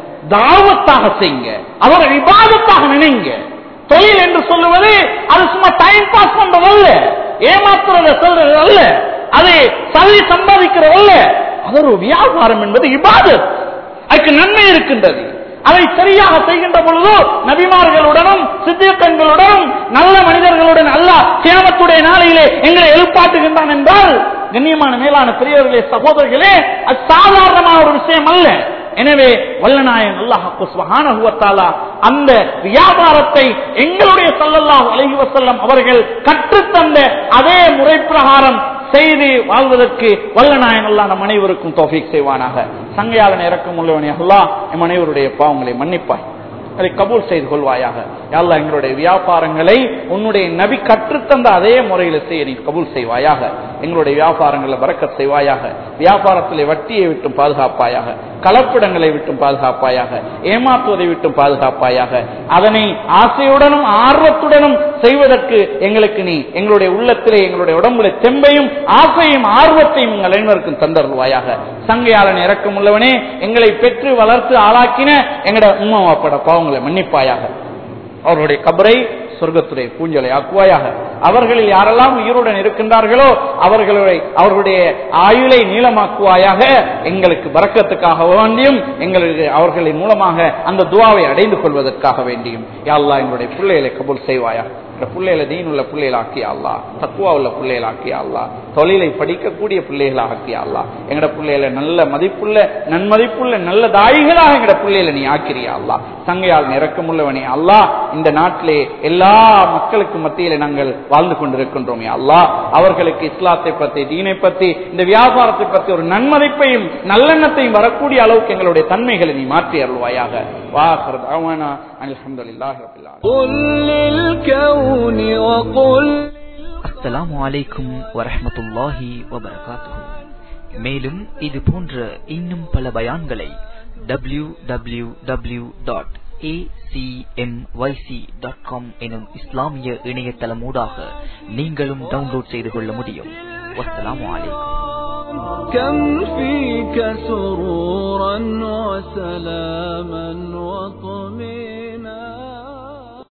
தாவத்தாக செய்யுங்க அவரை விவாதத்தாக நினைங்க தொழில் என்று சொல்லுவது அது சும்மா டைம் பாஸ் பண்றது அல்ல ஏமாத்துறத சொல்றது அல்ல அது சதி சம்பாதிக்கிறது அல்ல அது ஒரு வியாபாரம் என்பது இபாதத் அதுக்கு நன்மை இருக்கின்றது அதை சரியாக செய்கின்ற பொழுது நபிமார்களுடனும் சித்தியக்கண்களுடனும் நல்ல மனிதர்களுடன் அல்ல கேமத்துடைய நாளையிலே எங்களை எழுப்பாட்டுகின்றான் என்றால் கண்ணியமான மேலான பெரியவர்களே சகோதரர்களே அது சாதாரணமான ஒரு விஷயம் அல்ல எனவே வல்லநாயன் அல்லாஹாலா அந்த வியாபாரத்தை எங்களுடைய சல்லல்லாஹ் அலஹி வசல்லம் அவர்கள் கற்றுத்தந்த அதே முறை பிரகாரம் செய்து வாழ்வதற்கு வல்லநாயன் அல்லா நம் அனைவருக்கும் தோஃபிக் செய்வானாக சங்கையாளன் இறக்கும் உள்ளவனே அல்லா எம் அனைவருடைய பாவங்களை மன்னிப்பாய் அதை கபூல் செய்து கொள்வாயாக யாழ்லா எங்களுடைய வியாபாரங்களை உன்னுடைய நபி கற்றுத்தந்த அதே முறையில் செய்ய நீ கபூல் செய்வாயாக எங்களுடைய வியாபாரங்களை வரக்க செய்வாயாக வியாபாரத்திலே வட்டியை விட்டும் பாதுகாப்பாயாக கலப்பிடங்களை விட்டும் பாதுகாப்பாயாக ஏமாற்றுவதை விட்டும் பாதுகாப்பாயாக அதனை ஆசையுடனும் ஆர்வத்துடனும் செய்வதற்கு எங்களுக்கு நீ எங்களுடைய உள்ளத்திலே எங்களுடைய உடம்புல தெம்பையும் ஆசையும் ஆர்வத்தையும் எங்கள் அனைவருக்கும் தந்தருவாயாக சங்கையாளன் இறக்கம் உள்ளவனே எங்களை பெற்று வளர்த்து ஆளாக்கின எங்களோட உம்மா வாப்பட பாவங்களை மன்னிப்பாயாக அவருடைய கபரை சொர்க்கத்துடைய பூஞ்சலை ஆக்குவாயாக அவர்களில் யாரெல்லாம் உயிருடன் இருக்கின்றார்களோ அவர்களுடைய அவர்களுடைய ஆயுளை நீளமாக்குவாயாக எங்களுக்கு பறக்கத்துக்காக வேண்டியும் எங்களுக்கு அவர்களின் மூலமாக அந்த துவாவை அடைந்து கொள்வதற்காக வேண்டியும் யாழ்லா எங்களுடைய பிள்ளைகளை கபூல் செய்வாயாக பிள்ளைகளை தீன் உள்ள பிள்ளைகள் ஆக்கியா அல்லா தக்குவா உள்ள பிள்ளைகள் ஆக்கியா அல்லா தொழிலை படிக்கக்கூடிய பிள்ளைகளை ஆக்கியா அல்லா எங்கட பிள்ளைகளை நல்ல மதிப்புள்ள நன்மதிப்புள்ள நல்ல தாய்களாக எங்கட பிள்ளைகளை நீ ஆக்கிறியா அல்லா சங்கையால் நிறக்கமுள்ளவனே அல்லா இந்த நாட்டிலே எல்லா மக்களுக்கு மத்தியில நாங்கள் வாழ்ந்து கொண்டிருக்கின்றோம் அல்லா அவர்களுக்கு இஸ்லாத்தை பத்தி தீனை பத்தி இந்த வியாபாரத்தை பத்தி ஒரு நன்மதிப்பையும் நல்லெண்ணத்தையும் வரக்கூடிய அளவுக்கு எங்களுடைய தன்மைகளை நீ மாற்றி அருள்வாயாக வாஹர் தாவானா அல்ஹம்துலில்லாஹி ரப்பில் ஆலமீன் الكون وقل அஸ்ஸலாமு அலைக்கும் வரஹ்மத்துல்லாஹி வபரகாத்துஹு மேலும் இது போன்ற இன்னும் பல பயான்களை W W W dot dot com எனும் இஸ்லாமிய இணையதளமூடாக நீங்களும் டவுன்லோட் செய்து கொள்ள முடியும் வஸ்ஸலாமு அலைக்கும் كم فيك سرورا وسلاما وطهورا